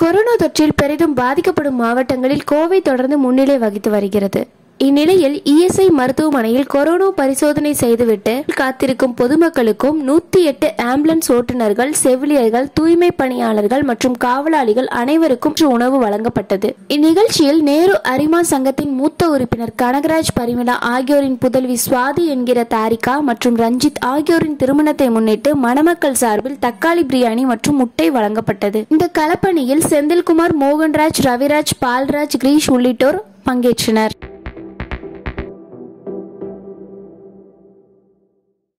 corona தொற்றில் பெரிதும் பாதிக்கப்படும் மாவட்டங்களில் கோவை தொடர்ந்து முன்னிலை வகித்து வருகிறது இந்நிலையில் இஎஸ்ஐ மருத்துவமனையில் கொரோனா பரிசோதனை செய்துவிட்டு காத்திருக்கும் பொதுமக்களுக்கும் நூத்தி எட்டு ஆம்புலன்ஸ் ஓட்டுநர்கள் செவிலியர்கள் தூய்மை பணியாளர்கள் மற்றும் காவலாளிகள் அனைவருக்கும் இன்று உணவு வழங்கப்பட்டது இந்நிகழ்ச்சியில் நேரு அரிமா சங்கத்தின் மூத்த உறுப்பினர் கனகராஜ் பரிமளா ஆகியோரின் புதல்வி சுவாதி என்கிற தாரிகா மற்றும் ரஞ்சித் ஆகியோரின் திருமணத்தை முன்னிட்டு மணமக்கள் சார்பில் தக்காளி பிரியாணி மற்றும் முட்டை வழங்கப்பட்டது இந்த களப்பணியில் செந்தில்குமார் மோகன்ராஜ் ரவிராஜ் பால்ராஜ் கிரீஷ் உள்ளிட்டோர் பங்கேற்றனர்